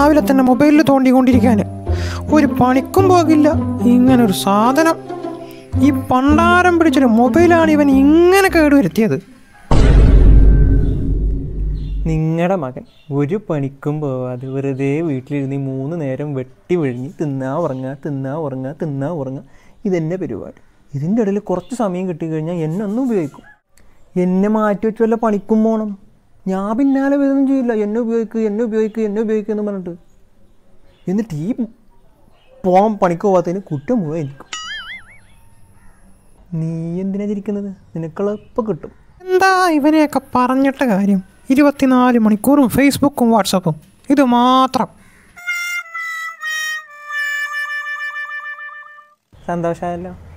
രാവിലെ തന്നെ മൊബൈലിൽ തോണ്ടിക്കൊണ്ടിരിക്കാൻ ഒരു പണിക്കും പോകില്ല ഇങ്ങനൊരു സാധനം ഈ പണ്ടാരം പിടിച്ചൊരു മൊബൈലാണ് ഇവൻ ഇങ്ങനെ കേടുവരുത്തിയത് നിങ്ങളുടെ മകൻ ഒരു പണിക്കും പോവാതെ വെറുതെ വീട്ടിലിരുന്ന് ഈ മൂന്ന് നേരം വെട്ടി വിഴുങ്ങി തിന്നാ ഉറങ്ങുക തിന്നാ ഉറങ്ങുക തിന്നാ ഉറങ്ങുക ഇതെന്നെ പരിപാടി ഇതിൻ്റെ ഇടയിൽ കുറച്ച് സമയം കിട്ടിക്കഴിഞ്ഞാൽ എന്നെ ഒന്നും ഉപയോഗിക്കും എന്നെ മാറ്റി വെച്ച് വല്ല പണിക്കും പോകണം ഞാൻ പിന്നാലെ വരുന്നൊന്നും ചെയ്യില്ല എന്നെ ഉപയോഗിക്കുക എന്നെ ഉപയോഗിക്കുക എന്നെ ഉപയോഗിക്കുക എന്ന് പറഞ്ഞിട്ട് എന്നിട്ട് ഈ പോകാൻ പണിക്ക് പോകാത്തതിന് കുറ്റം മുഴുവൻ എനിക്കും നീ എന്തിനാ ചിരിക്കുന്നത് നിനക്കുള്ള ഇപ്പം കിട്ടും എന്താ ഇവനെയൊക്കെ പറഞ്ഞിട്ട കാര്യം ഇരുപത്തിനാല് മണിക്കൂറും ഫേസ്ബുക്കും വാട്സപ്പും ഇത് മാത്രം സന്തോഷമായല്ലോ